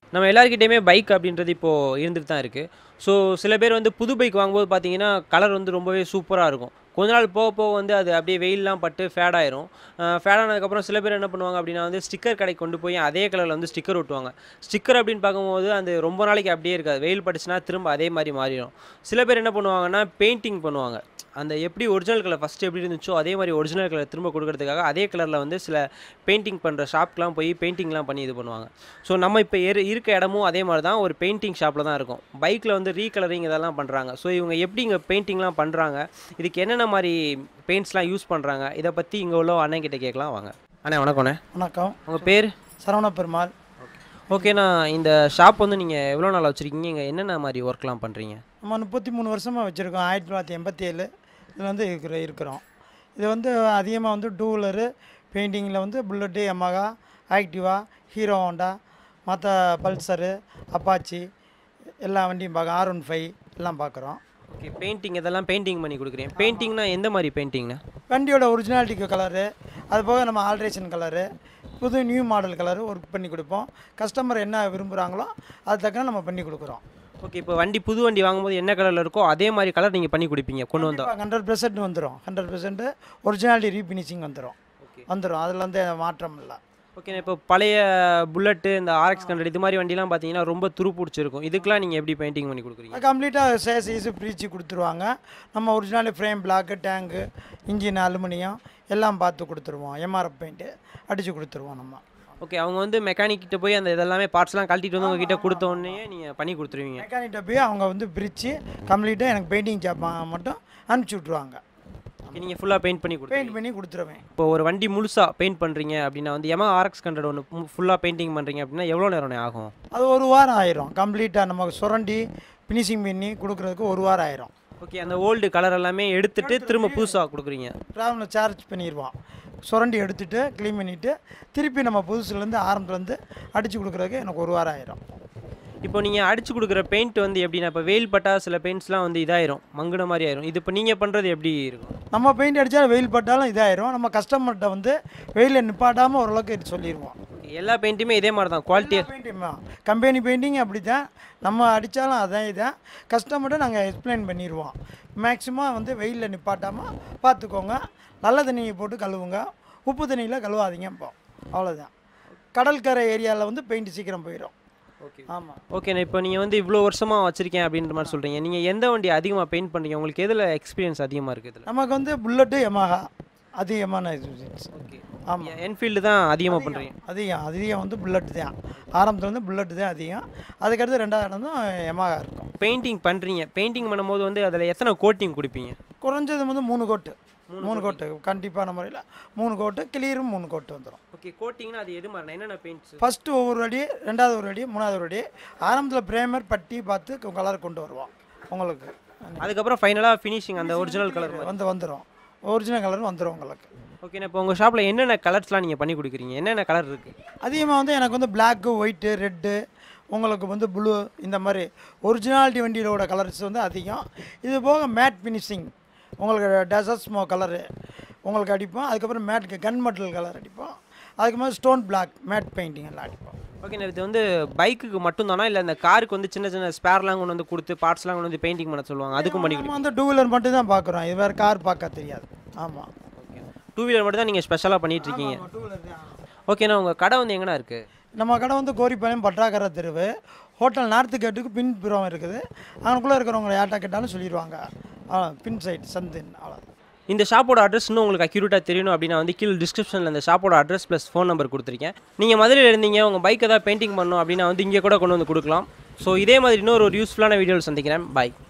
நம்ம எல்லாருக்கிட்டேயுமே பைக் அப்படின்றது இப்போது இருந்துட்டு தான் இருக்குது ஸோ சில பேர் வந்து புது பைக் வாங்கும்போது பார்த்தீங்கன்னா கலர் வந்து ரொம்பவே சூப்பராக இருக்கும் கொஞ்ச நாள் போக போக வந்து அது அப்படியே வெயில்லாம் பட்டு ஃபேட் ஆயிரும் ஃபேட் ஆனதுக்கப்புறம் சில பேர் என்ன பண்ணுவாங்க அப்படின்னா வந்து ஸ்டிக்கர் கடைக்கு கொண்டு போய் அதே கலரில் வந்து ஸ்டிக்கர் ஒட்டுவாங்க ஸ்டிக்கர் அப்படின்னு பார்க்கும்போது அந்த ரொம்ப நாளைக்கு அப்படியே இருக்காது வெயில் பட்டுச்சுன்னா திரும்ப அதே மாதிரி மாறிடும் சில பேர் என்ன பண்ணுவாங்கன்னா பெயிண்டிங் பண்ணுவாங்க அந்த எப்படி ஒரிஜினல் கலர் ஃபஸ்ட்டு எப்படி இருந்துச்சோ அதே மாதிரி ஒரிஜினல் கலர் திரும்ப கொடுக்கறதுக்காக அதே கலரில் வந்து சில பெயிண்டிங் பண்ணுற ஷாப்க்குலாம் போய் பெயிண்டிங்லாம் பண்ணி இது பண்ணுவாங்க ஸோ நம்ம இப்போ இரு இருக்க இடமும் அதே மாதிரி தான் ஒரு பெயிண்டிங் ஷாப்பில் தான் இருக்கும் பைக்கில் வந்து ரீகலரிங் இதெல்லாம் பண்ணுறாங்க ஸோ இவங்க எப்படி இங்கே பெயிண்டிங்லாம் பண்ணுறாங்க இதுக்கு என்னென்ன மாதிரி பெயிண்ட்ஸ்லாம் யூஸ் பண்ணுறாங்க இதை பற்றி இங்கே உள்ள அண்ணன் கிட்ட கேட்கலாம் வாங்க அண்ணே வணக்கண்ணே வணக்கம் உங்கள் பேர் சரவண பெருமாள் ஓகேண்ணா இந்த ஷாப் வந்து நீங்கள் எவ்வளோ நாள் வச்சுருக்கீங்க இங்கே என்னென்ன மாதிரி ஒர்க்லாம் பண்ணுறீங்க நம்ம முப்பத்தி மூணு வருஷமாக வச்சுருக்கோம் ஆயிரத்தி தொள்ளாயிரத்தி எண்பத்தி ஏழு இதில் வந்து இருக்கிற இருக்கிறோம் இது வந்து அதிகமாக வந்து டூ வீலரு பெயிண்டிங்கில் வந்து bullet Yamaha Activa Hero Honda மற்ற பல்சரு அப்பாச்சி எல்லா வண்டியும் பார்க்க ஆர் ஒன் ஃபைவ் எல்லாம் பார்க்குறோம் ஓகே பெயிண்டிங் இதெல்லாம் பெயிண்டிங் பண்ணி கொடுக்குறேன் பெயிண்டிங்னா எந்த மாதிரி பெயிண்டிங்ண்ணா வண்டியோட ஒரிஜினாலிட்டிக்கு கலரு அது போக நம்ம ஆல்ட்ரேஷன் கலரு புது நியூ மாடல் கலரு ஒர்க் பண்ணி கொடுப்போம் கஸ்டமர் என்ன விரும்புகிறாங்களோ அது தக்க நம்ம பண்ணி கொடுக்குறோம் ஓகே இப்போ வண்டி புது வண்டி வாங்கும்போது என்ன கலரில் இருக்கோ அதே மாதிரி கலர் நீங்கள் பண்ணி கொடுப்பீங்க கொண்டு வந்தா ஹண்ட்ரட் பெர்சன்ட் வந்துடும் ஹண்ட்ரட் பெர்சன்ட் ஒரிஜினாலிட்டி ரீஃபினிஷிங் வந்துடும் ஓகே வந்துடும் அதில் வந்து மாற்றம் இல்லை ஓகே இப்போ பழைய புல்லட்டு இந்த ஆர்எக்ஸ் ஹண்ட்ரட் இது மாதிரி வண்டிலாம் பார்த்தீங்கன்னா ரொம்ப துரு பிடிச்சிருக்கும் இதுக்கெலாம் நீங்கள் எப்படி பெயிண்டிங் பண்ணி கொடுக்குறீங்க கம்ப்ளீட்டாக சேசீஸு பிரித்து கொடுத்துருவாங்க நம்ம original frame block tank engine aluminium எல்லாம் பார்த்து கொடுத்துருவோம் எம்ஆர்எஃப் பெயிண்ட்டு அடித்து கொடுத்துருவோம் நம்ம ஓகே அவங்க வந்து மெக்கானிக் கிட்ட போய் அந்த இதெல்லாமே பார்ட்ஸ்லாம் கழட்டிட்டு வந்து உங்ககிட்ட கொடுத்த உடனே நீங்கள் பண்ணி கொடுத்துருவீங்க மெக்கானிக்கிட்ட போய் அவங்க வந்து பிரித்து கம்ப்ளீட்டாக எனக்கு பெயிண்டிங் ஜாப் மட்டும் அனுப்பிச்சி விட்ருவாங்க ஓகே நீங்கள் ஃபுல்லாக பெயிண்ட் பண்ணி கொடுத்து பெயிண்ட் பண்ணி கொடுத்துருவேன் இப்போ ஒரு வண்டி முழுசாக பெயிண்ட் பண்ணுறீங்க அப்படின்னா வந்து எமா ஆர்எக்ஸ் ஹண்ட்ரட் ஒன்று ஃபுல்லாக பெயிண்டிங் பண்ணுறீங்க அப்படின்னா எவ்வளோ நேரம் ஆகும் அது ஒரு வாரம் ஆயிரும் கம்ப்ளீட்டாக நமக்கு சுரண்டி ஃபினிஷிங் பண்ணி கொடுக்குறதுக்கு ஒரு வாரம் ஆயிரும் ஓகே அந்த ஓல்டு கலர் எல்லாமே எடுத்துட்டு திரும்ப புதுசாக கொடுக்குறீங்க ட்ராவலில் சார்ஜ் பண்ணிடுவோம் சுரண்டி எடுத்துட்டு க்ளீன் பண்ணிவிட்டு திருப்பி நம்ம புதுசுலேருந்து ஆரம்பத்துலேருந்து அடித்து கொடுக்குறதுக்கு எனக்கு ஒரு வாரம் ஆயிரும் இப்போ நீங்கள் அடிச்சு கொடுக்குற பெயிண்ட் வந்து எப்படின்னா இப்போ வெயில் பட்டா சில பெயிண்ட்ஸ்லாம் வந்து இதாயிரும் மங்குன மாதிரி ஆயிரும் இது இப்போ நீங்கள் பண்ணுறது எப்படி இருக்கும் நம்ம பெயிண்ட் அடித்தா வெயில் பட்டாலும் இதாயிரும் நம்ம கஸ்டமர்கிட்ட வந்து வெயிலில் நிப்பாட்டாமல் ஓரளவுக்கு சொல்லிடுவோம் எல்லா பெயிண்ட்டுமே இதே மாதிரி தான் குவாலிட்டி பெயிண்டிங் கம்பெனி பெயிண்டிங் அப்படி தான் நம்ம அடித்தாலும் அதான் இதான் கஸ்டமர்கிட்ட நாங்கள் எக்ஸ்பிளைன் பண்ணிடுவோம் மேக்ஸிமம் வந்து வெயிலில் நிப்பாட்டாமல் பார்த்துக்கோங்க நல்ல தண்ணியை போட்டு கழுவுங்க உப்பு தண்ணியில் கழுவாதீங்க இப்போ அவ்வளோதான் கடற்கரை ஏரியாவில் வந்து பெயிண்ட் சீக்கிரம் போயிடும் ஓகே ஆமாம் ஓகேண்ணா இப்போ நீங்கள் வந்து இவ்வளோ வருஷமாக வச்சுருக்கேன் அப்படின்ற மாதிரி சொல்கிறீங்க நீங்கள் எந்த வண்டி அதிகமாக பெயிண்ட் பண்ணுறீங்க உங்களுக்கு எதில் எக்ஸ்பீரியன்ஸ் அதிகமாக இருக்குது இதில் நமக்கு வந்து புல்லட்டு எமஹா அதிகமான இது ஓகே ஆமாம் என்ஃபீல்டு தான் அதிகமாக பண்ணுறீங்க அதிகம் அதிகம் வந்து புல்லட்டு தான் ஆரம்பத்தில் வந்து புல்லட்டு தான் அதிகம் அதுக்கடுத்து ரெண்டாவது இடம் தான் எமஹா இருக்கும் பெயிண்டிங் பண்ணுறீங்க பெயிண்டிங் பண்ணும்போது வந்து அதில் எத்தனை கோட்டிங் கொடுப்பீங்க குறைஞ்சது வந்து மூணு கோட்டு மூணு கோட்டு கண்டிப்பான முறையில் மூணு கோட்டு கிளியரும் மூணு கோட்டு வந்துடும் ஓகே கோட்டிங்னா அது எது மாதிரி என்னென்ன பெயிண்ட்ஸ் ஃபஸ்ட்டு ஒவ்வொரு அடி ரெண்டாவது ஒரு அடி மூணாவது ஒரு அடி ஆரம்பத்தில் பிரேமர் பட்டி பார்த்து கலர் கொண்டு வருவோம் உங்களுக்கு அதுக்கப்புறம் ஃபைனலாக ஃபினிஷிங் அந்த ஒரிஜினல் கலர் வந்து வந்துடும் ஒரிஜினல் கலர் வந்துடும் உங்களுக்கு ஓகேண்ணா இப்போ உங்கள் ஷாப்பில் என்னென்ன கலர்ஸ்லாம் நீங்கள் பண்ணி கொடுக்குறீங்க என்னென்ன கலர் இருக்குது அதிகமாக வந்து எனக்கு வந்து பிளாக்கு ஒயிட்டு ரெட்டு உங்களுக்கு வந்து ப்ளூ இந்த மாதிரி ஒரிஜினாலிட்டி வண்டியோட கலர்ஸ் வந்து அதிகம் இது போக மேட் ஃபினிஷிங் உங்களுக்கு டெசர்ட் ஸ்மோ கலரு உங்களுக்கு அடிப்போம் அதுக்கப்புறம் மேட் கன் மெட்டல் கலர் அடிப்போம் அதுக்கு மேலே ஸ்டோன் பிளாக் மேட் பெயிண்டிங் எல்லாம் அடிப்போம் ஓகேண்ணா இது வந்து பைக்குக்கு மட்டும் தானா இல்லை இந்த காருக்கு வந்து சின்ன சின்ன ஸ்பேர்லாம் கொண்டு வந்து கொடுத்து பார்ட்ஸ்லாம் கொண்டு வந்து பெயிண்டிங் பண்ண சொல்லுவாங்க அதுக்கும் பண்ணி நம்ம வந்து டூ வீலர் மட்டும் தான் பார்க்குறோம் இது வேறு கார் பார்க்க தெரியாது ஆமாம் டூ வீலர் மட்டும் தான் நீங்கள் ஸ்பெஷலாக பண்ணிட்டு இருக்கீங்க டூ வீலர் தான் ஓகேண்ணா உங்கள் கடை வந்து எங்கண்ணா இருக்குது நம்ம கடை வந்து கோரிப்பாளையம் பற்றாக்கரை தெருவு ஹோட்டல் நார்த்து கேட்டுக்கு பின்புறம் இருக்குது அவனுக்குள்ளே இருக்கிறவங்க யார்ட்டா கேட்டாலும் சொல்லிடுவாங்க அவ்வளோ பின் சைடு சந்தின் அவ்வளோ இந்த ஷாப்போட அட்ரஸ் இன்னும் உங்களுக்கு அக்யூரேட்டாக தெரியணும் அப்படின்னா வந்து கீழே டிஸ்கிரிப்ஷனில் இந்த ஷாப்போட அட்ரஸ் ப்ளஸ் ஃபோன் நம்பர் கொடுத்துருக்கேன் நீங்கள் மதுரையில் இருந்தீங்க உங்கள் பைக் ஏதாவது பெயிண்டிங் பண்ணணும் அப்படின்னா வந்து இங்கே கூட கொண்டு வந்து கொடுக்கலாம் ஸோ இதே மாதிரி இன்னொரு ஒரு யூஸ்ஃபுல்லான வீடியோவில் சந்திக்கிறேன் பாய்